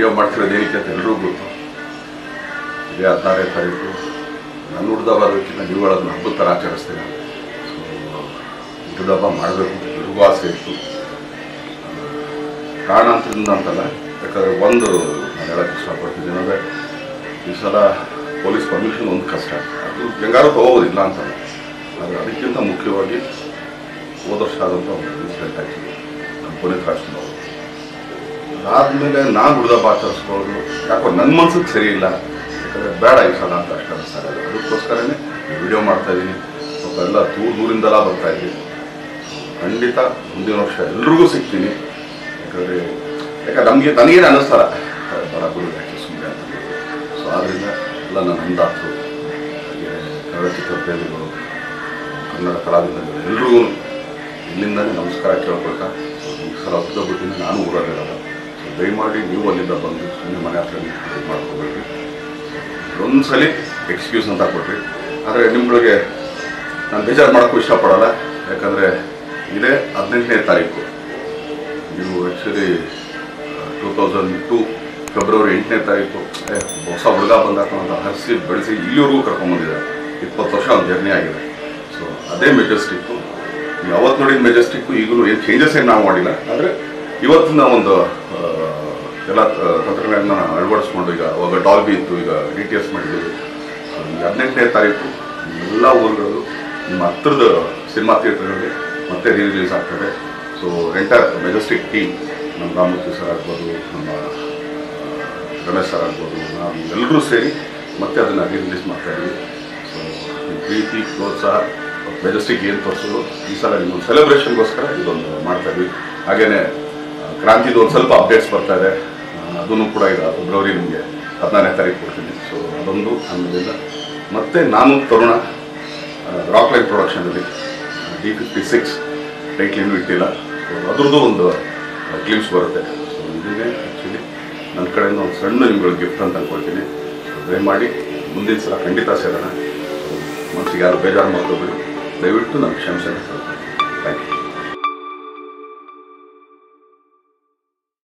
video ಮಾಡ್ತಿರೋದು ಏನಕ್ಕೆ ಅಂತ ಎಲ್ರಿಗೂ ಗೊತ್ತು ಇದೇ ಹದಿನಾರನೇ ತಾರೀಕು ನನ್ನ ಹುಡ್ದ ಬರೋದಕ್ಕಿಂತ ನೀವು ಅದನ್ನ ಹಬ್ಬದ ಥರ ಆಚರಿಸ್ತೀನಿ ಸೊ ಹುಡ್ದ ಹಬ್ಬ ಮಾಡಬೇಕು ಎಲ್ರಿಗೂ ಆಸೆ ಇತ್ತು ಕಾರಣಾಂತರದಿಂದ ಅಂತಲ್ಲ ಯಾಕಂದರೆ ಒಂದು ನಾನು ಹೇಳೋಕ್ಕೆ ಇಷ್ಟಪಡ್ತಿದ್ದೀನಿ ಅಂದರೆ ಈ ಸಲ ಪೊಲೀಸ್ ಪರ್ಮಿಷನ್ ಒಂದು ಕಷ್ಟ ಅದು ಹೆಂಗಾರು ತೊಗೋಬೋದಿಲ್ಲ ಅಂತಲ್ಲ ಆದರೆ ಅದಕ್ಕಿಂತ ಮುಖ್ಯವಾಗಿ ಹೋದ ವರ್ಷ ಆದಂಥ ಒಂದು ಇನ್ಸಿಡೆಂಟ್ ಆಯಿತು ನಮ್ಮ ಪುನೀತ್ ರಾಜ್ಕುಮಾರ್ ಅವರು ಅದಾದಮೇಲೆ ನಾನು ಹುಡುಗ ಆಚರಿಸ್ಕೊಳ್ಳೋದು ಯಾಕೋ ನನ್ನ ಮನ್ಸಿಗೆ ಸರಿ ಇಲ್ಲ ಯಾಕಂದರೆ ಬೇಡ ಈ ಸಲ ಅಂತ ಅಷ್ಟು ಅನಿಸ್ತಾರೆ ಅದಕ್ಕೋಸ್ಕರನೇ ವಿಡಿಯೋ ಮಾಡ್ತಾ ಇದ್ದೀನಿ ಸ್ವಲ್ಪ ಎಲ್ಲ ದೂರ ದೂರಿಂದೆಲ್ಲ ಬರ್ತಾ ಇದ್ದೀನಿ ಖಂಡಿತ ಮುಂದಿನ ವರ್ಷ ಎಲ್ರಿಗೂ ಸಿಗ್ತೀನಿ ಯಾಕಂದರೆ ಯಾಕಂದ್ರೆ ನಮಗೆ ನನಗೇನು ಅನ್ನಿಸ್ತಲ್ಲ ಬರ ಬಿಡು ಯಾಕೆ ಸುಮ್ಮನೆ ಅಂತ ಸೊ ಆದ್ದರಿಂದ ಎಲ್ಲ ನನ್ನ ಅಂದಾಜು ಹಾಗೆ ಕನ್ನಡ ಚಿತ್ರಪ್ರೇಮಿಗಳು ಕನ್ನಡ ಕಲಾವಿದರು ಎಲ್ರಿಗೂ ಇಲ್ಲಿಂದನೇ ನಮಸ್ಕಾರ ಕೇಳ್ಕೊಳ್ತಾ ಈ ಸಲ ಒಪ್ಕೊಬಿಟ್ಟಿನಿ ನಾನು ಊರಲ್ಲಿರೋದು ಸೊ ದಯಮಾಡಿ ನೀವು ಅಲ್ಲಿಂದ ಬಂದು ಸುಮ್ಮನೆ ಮನೆ ಹತ್ರ ಇದು ಮಾಡ್ಕೋಬೇಡ್ರಿ ಒಂದು ಸಲ ಎಕ್ಸ್ಕ್ಯೂಸ್ ಅಂತ ಕೊಟ್ರಿ ಆದರೆ ನಿಮ್ಗಳಿಗೆ ನಾನು ಬೇಜಾರು ಮಾಡೋಕ್ಕೂ ಇಷ್ಟಪಡಲ್ಲ ಯಾಕಂದರೆ ಇದೇ ಹದಿನೆಂಟನೇ ತಾರೀಕು ನೀವು actually two thousand two February ಎಂಟನೇ ತಾರೀಕು ಏ, ಹೊಸ ಹುಡುಗ ಬಂದಾಕ ಅಂತ ಹರಿಸಿ ಬೆಳೆಸಿ ಇಲ್ಲಿವರೆಗೂ ಕರ್ಕೊಂಬಂದಿದ್ದಾರೆ ಇಪ್ಪತ್ತು ವರ್ಷ ಒಂದು ಜರ್ನಿ ಆಗಿದೆ ಸೊ ಅದೇ ಮೆಜೆಸ್ಟಿಕ್ಕು ನೀವು ಅವತ್ತು ನೋಡಿದ ಮೆಜೆಸ್ಟಿಕ್ಕು ಈಗಲೂ ಏನು ಚೇಂಜಸ್ ಏನು ನಾವು ಮಾಡಿಲ್ಲ ಆದರೆ ಇವತ್ತಿನ ಒಂದು ಆ, ಎಲ್ಲ ತ- ತಂತ್ರಜ್ಞಾನ ಅಳವಡಿಸ್ಕೊಂಡು ಈಗ ಅವಾಗ ಡಾಲ್ಬಿ ಇತ್ತು ಈಗ ಡಿ ಟಿ ಎಸ್ ಮಾಡಿದ್ದೀವಿ ಸೊ ಈ ಹದಿನೆಂಟನೇ ತಾರೀಕು ಎಲ್ಲ ಊರುಗಳು ನಿಮ್ಮ ಹತ್ರದ ಸಿನಿಮಾ ಥಿಯೇಟರ್ಗಳಲ್ಲಿ ಮತ್ತೆ ರೀ ರಿಲೀಸ್ ಆಗ್ತದೆ ಸೊ ಎಂಟರ್ ಮೆಜೆಸ್ಟಿಕ್ ಟೀಮ್ ನಮ್ಮ ರಾಮಮೂರ್ತಿ ಸರ್ ಆಗ್ಬೋದು ನಮ್ಮ ಆ, ರಮೇಶ್ ಸರ್ ಆಗ್ಬೋದು ನಾವು ಎಲ್ಲರೂ ಸೇರಿ ಮತ್ತೆ ಅದನ್ನು ರೀ ರಿಲೀಸ್ ಮಾಡ್ತಾ ಇದ್ದೀವಿ ಸೊ ಈ ಪ್ರೀತಿ ಪ್ರೋತ್ಸಾಹ ಮೆಜೆಸ್ಟಿಕ್ ಏನು ತೋರಿಸೋದು ಈ ಸಲ ನಿಮ್ಮೊಂದು ಸೆಲೆಬ್ರೇಷನ್ಗೋಸ್ಕರ ಇದೊಂದು ಮಾಡ್ತಾ ಇದ್ವಿ ಹಾಗೆಯೇ ಕ್ರಾಂತಿದು ಒಂದು ಸ್ವಲ್ಪ ಅಪ್ಡೇಟ್ಸ್ ಬರ್ತಾ ಇದೆ ಅದನ್ನು ಕೂಡ ಈಗ ಫೆಬ್ರವರಿ ನಿಮಗೆ ಹದಿನಾರನೇ ತಾರೀಕು ಕೊಡ್ತೀನಿ ಸೊ ಅದೊಂದು ಆಮೇಲಿಂದ ಮತ್ತೆ ನಾನು ತರುಣ ರಾಕ್ಲೈನ್ ಪ್ರೊಡಕ್ಷನಲ್ಲಿ ಡಿ ಫಿಫ್ಟಿ ಸಿಕ್ಸ್ ಟೈಟ್ಲ್ ಇನ್ನೂ ಇಟ್ಟಿಲ್ಲ ಸೊ ಅದ್ರದ್ದು ಒಂದು ಕ್ಲಿಪ್ಸ್ ಬರುತ್ತೆ ಸೊ ಇದನ್ನೇ ಆ್ಯಕ್ಚುಲಿ ನನ್ನ ಕಡೆಯಿಂದ ಒಂದು ಸಣ್ಣ ನಿಮ್ಗಳಿಗೆ ಗಿಫ್ಟ್ ಅಂತ ಅನ್ಕೊಳ್ತೀನಿ ಸೊ ದಯಮಾಡಿ ಮುಂದಿನ ಸಲ ಖಂಡಿತ ಸೇರೋಣ ಸೊ ಮನಸ್ಸಿಗೆ ಯಾರು ಬೇಜಾರು ಮಾಡ್ಕೋಬೇಡಿ ದಯವಿಟ್ಟು ನಾನು ಕ್ಷಮಿಸೋಣ